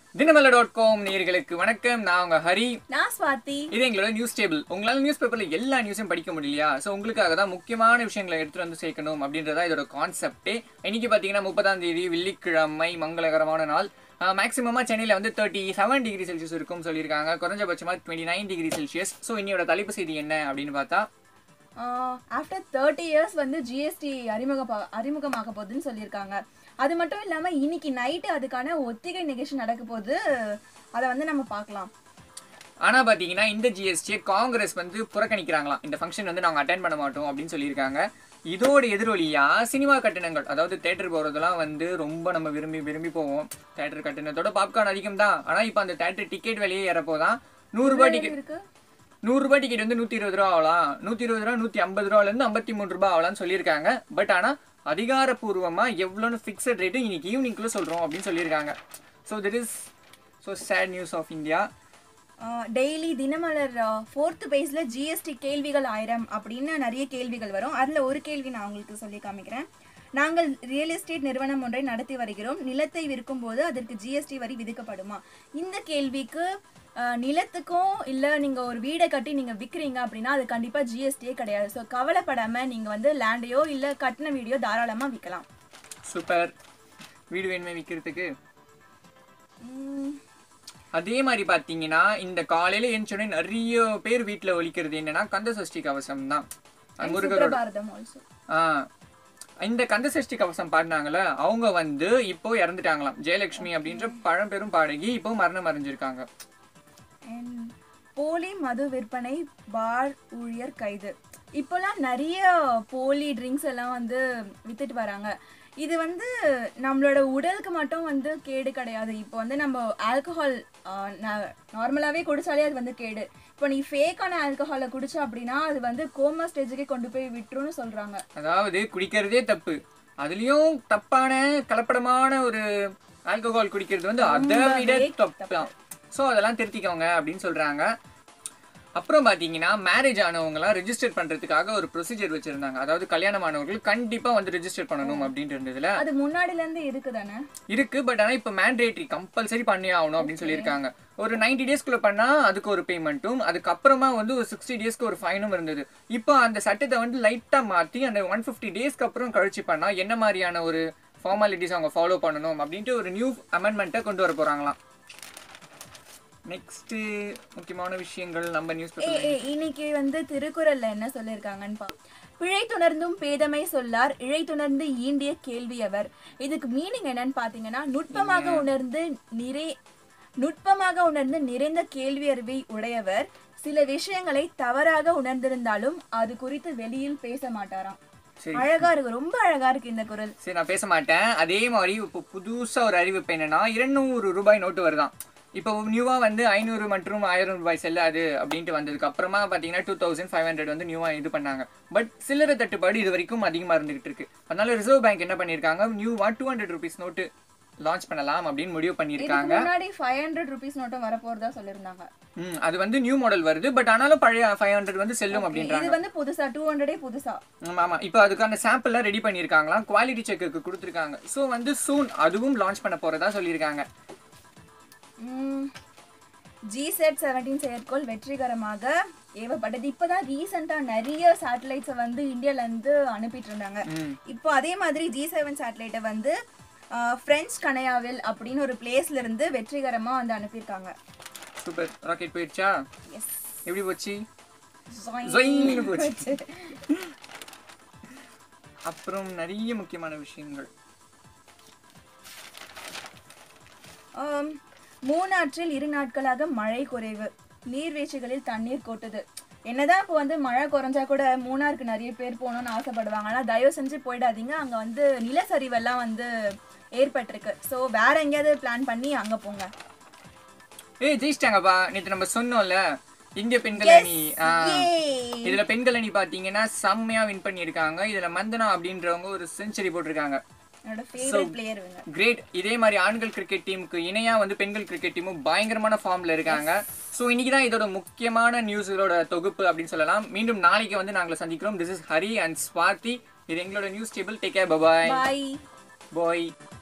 Dinamalar dot com நேர்களுக்கு வணக்கம் நான் உங்க ஹரி நான் ஸ்வாதி இது எங்களோட நியூஸ் டேபிள் உங்களால நியூஸ் பேப்பர்ல எல்லா நியூஸும் படிக்க முடியலையா ஸோ உங்களுக்காக தான் முக்கியமான விஷயங்களை எடுத்துட்டு வந்து சேர்க்கணும் அப்படின்றதா இதோட கான்செப்டே இன்னைக்கு பார்த்தீங்கன்னா முப்பதாம் தேதி வெள்ளிக்கிழமை மங்களகரமான நாள் மேக்ஸிமமாக சென்னையில் வந்து தேர்ட்டி செவன் டிகிரி செல்சியஸ் இருக்கும் சொல்லியிருக்காங்க குறைஞ்சபட்சமாக twenty nine degree Celsius so இன்னையோட தலைப்பு செய்தி என்ன அப்படின்னு பார்த்தா ஆஃப்டர் தேர்ட்டி இயர்ஸ் வந்து ஜிஎஸ்டி அறிமுக அறிமுகமாக போகுதுன்னு சொல்லியிருக்காங்க அது மட்டும் இல்லாம இன்னைக்கு நைட்டு அதுக்கான ஒத்திகை நிகழ்ச்சி நடக்க போகுது அதை வந்து நம்ம பார்க்கலாம் ஆனா பாத்தீங்கன்னா இந்த ஜிஎஸ்டியை காங்கிரஸ் வந்து புறக்கணிக்கிறாங்களாம் இந்த ஃபங்க்ஷன் வந்து நாங்க அட்டன் பண்ண மாட்டோம் அப்படின்னு சொல்லியிருக்காங்க இதோட எதிரொலியா சினிமா கட்டணங்கள் அதாவது தேட்டர் போறதெல்லாம் வந்து ரொம்ப நம்ம விரும்பி விரும்பி போவோம் தேட்டர் கட்டணத்தோட பாப்கார்ன் அதிகம் தான் ஆனா இப்போ அந்த தேட்டர் டிக்கெட் விலையே ஏறப்போதான் நூறு ரூபாய் டிக்கெட் இருக்கு நூறு ரூபாய் டிக்கெட் வந்து நூத்தி இருபது ரூபா ஆகலாம் நூத்தி இருபது ரூபா நூத்தி ஐம்பது ரூபால இருந்து ஐம்பத்தி மூணு ரூபாய் ஆகலாம்னு சொல்லியிருக்காங்க பட் ஆனா அதிகாரப்பூர்வமா எவ்வளோன்னு ஃபிக்ஸட் ரேட்டு இன்னைக்கு ஈவினிங்குள்ள சொல்றோம் அப்படின்னு சொல்லியிருக்காங்க so this is so sad news of India daily Dinamalar fourth பேஜ்ல ஜிஎஸ்டி கேள்விகள் ஆயிரம் அப்படின்னு நிறைய கேள்விகள் வரும் அதுல ஒரு கேள்வி நான் உங்களுக்கு சொல்லி காமிக்கிறேன் நாங்கள் ரியல் எஸ்டேட் நிறுவனம் ஒன்றை நடத்தி வருகிறோம் நிலத்தை விற்கும் போது அதற்கு ஜிஎஸ்டி வரி விதிக்கப்படுமா இந்த கேள்விக்கு அஹ், நிலத்துக்கும் இல்லை நீங்கள் ஒரு வீடை கட்டி நீங்கள் விற்கிறீங்க அப்படின்னா அது கண்டிப்பாக ஜிஎஸ்டியே கிடையாது ஸோ கவலைப்படாமல் நீங்கள் வந்து லேண்டையோ இல்லை கட்டின வீடியோ தாராளமாக விற்கலாம் சூப்பர் வீடு வேணுமே விற்கிறதுக்கு உம், அதே மாதிரி பார்த்தீங்கன்னா இந்த காலையில எழுந்தோடனே நிறைய பேர் வீட்டில் ஒலிக்கிறது என்னன்னா கந்த சஷ்டி கவசம் தான் அது முருகரோட சுப்ரபாரதம் ஆல்சோ ஆ இந்த கந்த சஷ்டி கவசம் பாடினாங்கல்ல அவங்க வந்து இப்போ இறந்துட்டாங்களாம் ஜெயலட்சுமி அப்படின்ற பழம்பெரும் பாடகி இப்போ மரணம் அடைஞ்சிருக்காங்க And போலி மது விற்பனை பார் ஊழியர் கைது இப்போலாம் நிறைய போலி ட்ரிங்க்ஸ் எல்லாம் வந்து வித்துட்டு வராங்க இது வந்து நம்மளோட உடலுக்கு மட்டும் வந்து கேடு கிடையாது இப்போ வந்து நம்ம ஆல்கஹால் நார்மலாகவே குடிச்சாலே அது வந்து கேடு இப்போ நீ ஃபேக்கான ஆல்கஹாலை குடிச்ச அப்படின்னா அது வந்து கோமா ஸ்டேஜுக்கே கொண்டு போய் விட்டுருன்னு சொல்கிறாங்க அதாவது குடிக்கிறதே தப்பு அதுலயும் தப்பான கலப்படமான ஒரு ஆல்கஹால் குடிக்கிறது வந்து அதை விட ரொம்பவே தப்பு தான் ஸோ அதெல்லாம் திருத்திக்கோங்க அப்படின்னு சொல்றாங்க அப்புறம் பார்த்தீங்கன்னா மேரேஜ் ஆனவங்கலாம் ரெஜிஸ்டர் பண்றதுக்காக ஒரு ப்ரொசீஜர் வச்சிருந்தாங்க அதாவது கல்யாணமானவர்கள் கண்டிப்பா வந்து ரெஜிஸ்டர் பண்ணணும் அப்படின்ட்டு இருந்ததுல அது முன்னாடிலேருந்து இருக்கு தானே இருக்கு பட் ஆனா இப்போ மேண்டேட்ரி கம்பல்சரி பண்ணி ஆகணும் அப்படின்னு சொல்லியிருக்காங்க ஒரு 90 டேஸ்க்குள்ள பண்ணா அதுக்கு ஒரு பேமெண்ட்டும் அதுக்கப்புறமா வந்து ஒரு சிக்ஸ்டி டேஸ்க்கு ஒரு ஃபைனும் இருந்தது இப்போ அந்த சட்டத்தை வந்து லைட்டா மாத்தி அந்த ஒன் ஃபிஃப்டி டேஸ்க்கு அப்புறம் கழிச்சு பண்ணா என்ன மாதிரியான ஒரு ஃபார்மாலிட்டிஸ் அவங்க ஃபாலோ பண்ணணும் அப்படின்ட்டு ஒரு நியூ அமெண்ட்மெண்ட்டை கொண்டு வர போறாங்களாம் நெக்ஸ்ட் முக்கியமான விஷயங்கள் நம்ம நியூஸ் ஏ ஏ, இன்னைக்கு வந்து திருக்குறள்ல என்ன சொல்லியிருக்காங்கன்னு பா பிழை துணர்ந்தும் பேதமை சொல்லார் இழை துணர்ந்து ஈண்டிய கேள்வியவர் இதுக்கு மீனிங் என்னன்னு பாத்தீங்கன்னா நுட்பமாக உணர்ந்து நிறை நுட்பமாக உணர்ந்து நிறைந்த கேள்வி அறிவை உடையவர் சில விஷயங்களை தவறாக உணர்ந்திருந்தாலும் அது குறித்து வெளியில் பேச மாட்டாராம் சரி. அழகா இருக்கு ரொம்ப அழகா இருக்கு இந்த குரல் சரி நான் பேச மாட்டேன் அதே மாதிரி இப்போ புதுசா ஒரு அறிவிப்பு என்னன்னா இருநூறு ரூபாய் நோட்டு வருதாம் இப்போ நியூவா வந்து ஐநூறு மற்றும் ஆயிரம் ரூபாய் செல்லாது அப்படின்ட்டு வந்ததுக்கு அப்புறமா பாத்தீங்கன்னா டூ தௌசண்ட் ஃபைவ் ஹண்ட்ரட் வந்து நியூவா இது பண்ணாங்க பட் சில்லறை தட்டுப்பாடு இது வரைக்கும் அதிகமா இருந்துகிட்டு இருக்கு அதனால ரிசர்வ் பேங்க் என்ன பண்ணிருக்காங்க நியூவா two hundred rupees note launch பண்ணலாம் அப்படின்னு முடிவு இதுக்கு பண்ணியிருக்காங்க முன்னாடி ஃபைவ் ஹண்ட்ரட் ருபீஸ் நோட்டும் வரப்போறதா சொல்லியிருந்தாங்க ம் அது வந்து நியூ மாடல் வருது பட் ஆனாலும் பழைய ஃபைவ் ஹண்ட்ரட் வந்து செல்லும் அப்படின்றாங்க இது வந்து புதுசா டூ ஹண்ட்ரடே புதுசா ஆமா ஆமா இப்போ அதுக்கான சாம்பிள்லாம் ரெடி பண்ணியிருக்காங்களாம் குவாலிட்டி செக்குக்கு கொடுத்துருக்காங்க ஸோ வந்து சூன் அதுவும் லான்ச் பண்ண போறதா சொல்லியிருக்காங்க ஜி செட் செவன்டீன் செயற்கோள் வெற்றிகரமாக ஏவப்பட்டது இப்போதான் ரீசெண்டாக நிறைய சேட்டலைட்ஸை வந்து இந்தியால இருந்து அனுப்பிட்டு இருந்தாங்க ம் இப்போ அதே மாதிரி ஜி செவன் சேட்டலைட்டை வந்து ஃப்ரெஞ்ச் கனையாவில் அப்படின்னு ஒரு பிளேஸ்ல இருந்து வெற்றிகரமா வந்து அனுப்பியிருக்காங்க சூப்பர் ராக்கெட் போயிடுச்சா எஸ் எப்படி போச்சு ஜொயின்னு போச்சு. அப்புறம் நிறைய முக்கியமான விஷயங்கள் ஆம், மூணாற்றில் இரு நாட்களாக மழை குறைவு நீர்வீழ்ச்சிகளில் தண்ணீர் கொட்டுது என்னதான் இப்போ வந்து மழை குறைஞ்சா கூட மூணாருக்கு நிறைய பேர் போகணும்னு ஆசைப்படுவாங்க ஆனால் தயவு செஞ்சு போயிடாதீங்க அங்கே வந்து நிலச்சரிவெல்லாம் வந்து ஏற்பட்டிருக்கு ஸோ வேற எங்கேயாவது பிளான் பண்ணி அங்கே போங்க ஏய் ஜெயிச்சிட்டாங்கப்பா நேற்று நம்ம சொன்னோம்ல இந்திய பெண்கள் அணி ஆ, Yay! இதுல பெண்கள் அணி பாத்தீங்கன்னா செம்மையா வின் பண்ணியிருக்காங்க இதுல மந்தனா அப்படின்றவங்க ஒரு செஞ்சுரி போட்டிருக்காங்க என்னோட ஃபேவரட் பிளேயர் இவங்க கிரேட் இதே மாதிரி ஆண்கள் கிரிக்கெட் டீமுக்கு இணையா வந்து பெண்கள் கிரிக்கெட் டீமும் பயங்கரமான ஃபார்ம்ல இருக்காங்க ஸோ இன்னைக்கு தான் இதோட முக்கியமான நியூஸோட தொகுப்பு அப்படின்னு சொல்லலாம் மீண்டும் நாளைக்கு வந்து நாங்களை சந்திக்கிறோம் this is Hari and Swathi இது எங்களோட news table take care bye bye பாய்